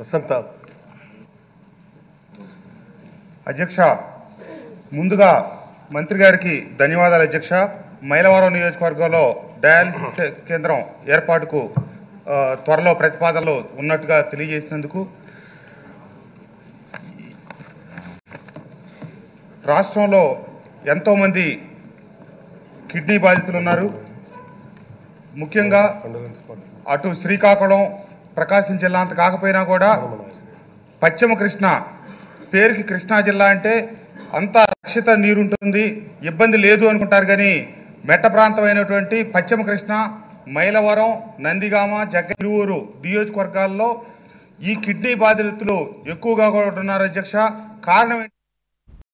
వసంత అధ్యక్ష ముందుగా మంత్రి గారికి ధన్యవాదాలు అధ్యక్ష మైలవరం నియోజకవర్గంలో డయాలసిస్ కేంద్రం ఏర్పాటుకు ఆ, త్వరలో ప్రతిపాదనలు ఉన్నట్టుగా తెలియజేసినందుకు రాష్ట్రంలో ఎంతోమంది కిడ్నీ బాధితులు ఉన్నారు ముఖ్యంగా కండోలెన్స్ పార్టీ అటు శ్రీకాకుళం ప్రకాశం జిల్లా అంత కాకపోయినా కూడా పశ్చిమ కృష్ణ పేరుకి కృష్ణా జిల్లా అంటే అంత రక్షిత నీరుంటుంది ఇబ్బంది లేదు అనుకుంటారు కానీ మెట్ట ప్రాంతమైనటువంటి పశ్చిమ కృష్ణ మైలవరం నందిగామ జగ్గూరు నియోజకవర్గాల్లో ఈ కిడ్నీ బాధితులు ఎక్కువగా కూడా ఉన్నారు అధ్యక్ష కారణం ఏంటి?